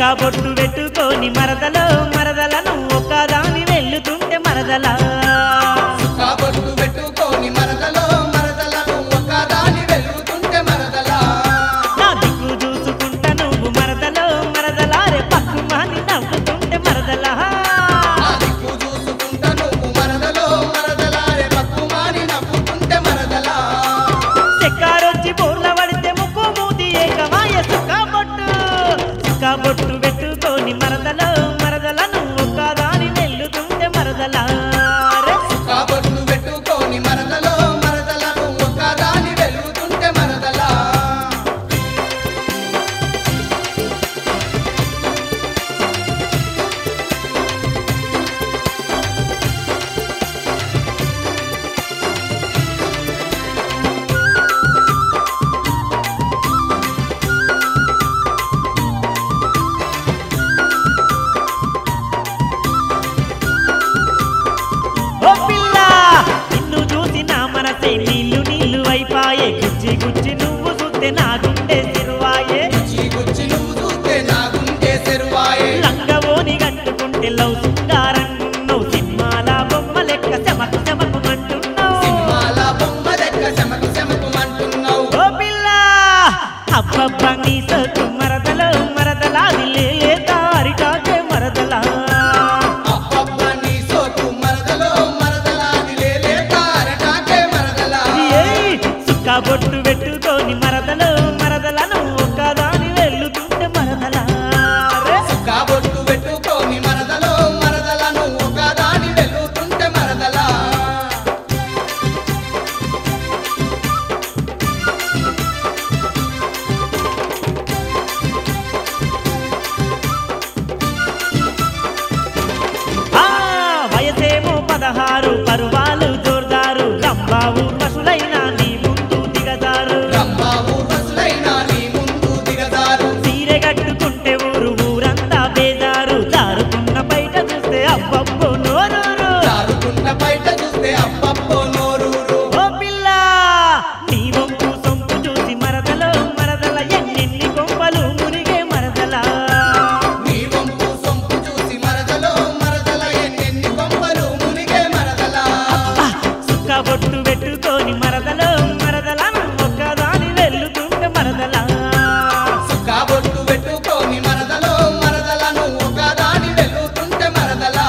బొట్టు పెట్టుకొని మరదలో మరదలను ఒకదాని వెళ్ళుతుంటే మరదలా కాబొట్టు పెట్టుకొని మరదలో మరదలను ఒకదాని వెలుగుతుంటే మరదలా నా దిక్కు చూసుకుంటా నువ్వు మరదలో మరదలా రే పక్కు మాని నవ్వుతుంటే మరదలా ఆ దిక్కు చూసుకుంటా నువ్వు మరదలో మరదలారే పక్కుమాని నవ్వుతుంటే మరదలా చెక్కారొచ్చి బోర్ల పడితే ముక్కు మూతి ఏకమాయ సుక్క బొట్టు సుక్క బొట్టు పెట్టుకొని మరదలో మరదలను ఒకదాని వెళ్ళుతుంటే మరదలా రే కాబొట్టు పెట్టుకొని మరదలో మరదలను ఒకదాని వెలుగుతుంటే మరదలా ఓ పిల్ల నిన్ను చూసి నా మనసే నీళ్లు నీళ్లు అయిపాయే గుచ్చి గుచ్చి నువ్వు చూస్తే నా గుండె సిరువాయే గుచ్చి గుచ్చి నువ్వు చూస్తే నా గుండె సెరువాయే లంగవోని కట్టుకుంటే లవ్ సుందారంగున్నావు సినిమాల బొమ్మ లెక్క చెమకు చెమకు అంటున్నావు సినిమాల బొమ్మ లెక్క చెమకు చెమకుమంటున్నావు ఓ పిల్ల అబ్బబ్బా నీ సోకు మరదలో మరదలాది లే దారి కాకే మరదలా అబ్బబ్బ నీ సోకు మరదలో మరదలాది లేలే తారటాకే మరదలా ఏయ్, సుక్క బొట్టు పెట్టుకొని మరదలో మరదలను ఒకదాని వెళ్ళుతుంటే మరదలా రే. కాబొట్టు పెట్టుకొని మరదలో మరదలను ఒకదాని వెలుగుతుంటే మరదలా ఆ వయసేమో పదహారు పరువాలు జోర్దారు రంబావు పశులైన నీ ముందు దిగదారు రంబాబు బసులైనా నీ ముందు దిగదారు సీరె కట్టుకుంటే ఊరు ఊరంతా బేజారు జారుకున్న బయట చూస్తే అబ్బబ్బో నోరూరు జారుకున్న బయట చూస్తే అబ్బబ్బో నోరూరు ఓ పిల్ల నీ వంపు సొంపు చూసి మరదలో మరదల ఎన్నెన్ని కొంపలు మునిగే మరదలా నీ వంపు సొంపు చూసి మరదలో మరదల ఎన్నెన్ని కొంపలు మునిగే మరదలా సుక్క బొట్టు పెట్టుకొని మరదలో మరదలను ఒక్కదాని వెళ్ళుతుంటే మరదలా కాబొట్టు పెట్టుకొని మరదలో మరదలను ఒకదాని వెలుగుతుంటే మరదలా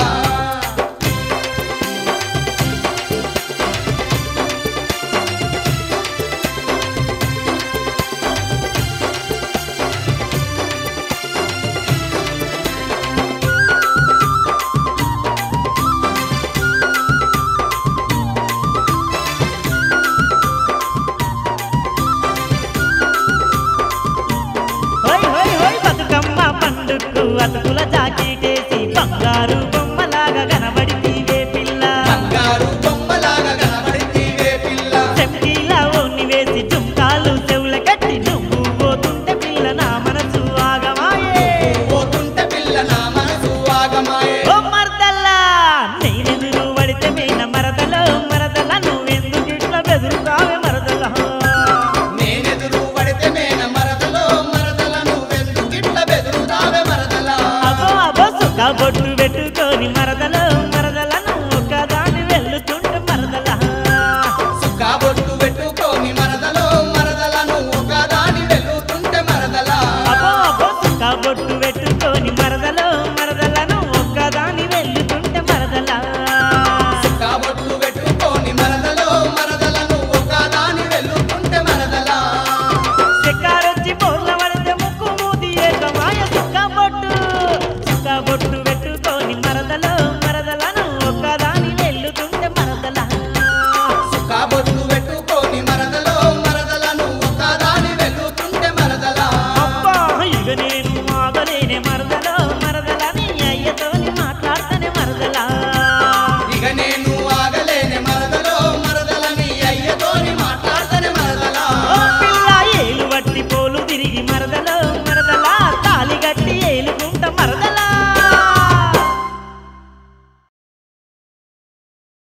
హోయ్ హోయ్ హోయ్ బతుకమ్మ పండుగకు అతుకుల జాకెటేసి బంగారు బొమ్మలాగా కనబడితీవే పిల్ల బంగారు బొమ్మలాగా కనబడితీవే పిల్ల చెంకీలా ఓని వేసి జుంకాలు చెవుల కట్టి నువ్వు పోతుంటే పిల్ల నా మనసు ఆగమాయే పోతుంటే పిల్ల నా మనసు ఆగమాయే ఓ మరదల్లా నేనెదురు పడితే మీన మరదలో మరదల నువ్వెందుకు ఇట్లా బెదురుతావే మరదల నేనెదురు పడితే మేన మరదలో మరదల నువ్వెందుకిట్ల బెదురుతావే మరదలా అబ్బో అబ్బో సుఖ బొట్టు పెట్టుకొని మరదలో మరదలను ఒకదాని వెళ్ళుతుంటే మరదల కాబొట్టు పెట్టుకొని మరదలో మరదలను ఒకదాని వెలుగుతుంటే మరదలా అబ్బో అబ్బో సుఖ బొట్టు పెట్టుకొని మరదలో మరదలను ఒక్కదాని వెళ్ళుతుంటే మరదల కాబొట్టు పెట్టుకొని మరదలో మరదలను ఒకదాని వెలుగుతుంటే మరదలా చెక్కారొచ్చి బోర్ల పడితే ముక్కు మూతి ఏకమాయ సుక్క బొట్టు సుక్క బొట్టు పెట్టుకొని మరదలో మరదలను ఒక్కదాని వెళ్ళుతుంటే మరదల కాబొట్టు పెట్టుకొని మరదలో మరదలను ఒకదాని వెలుగుతుంటే మరదలా అబ్బా ఇక నేను ఆగలేనే మరదలో మరదలని అయ్యతోని మాట్లాడతానే మరదలా ఇక నేను ఆగలేని మరదలో మరదలని అయ్యతోని మాట్లాడతానే మరదలా ఓ పిల్ల ఏలు వట్టి పోలు తిరిగి మరదలో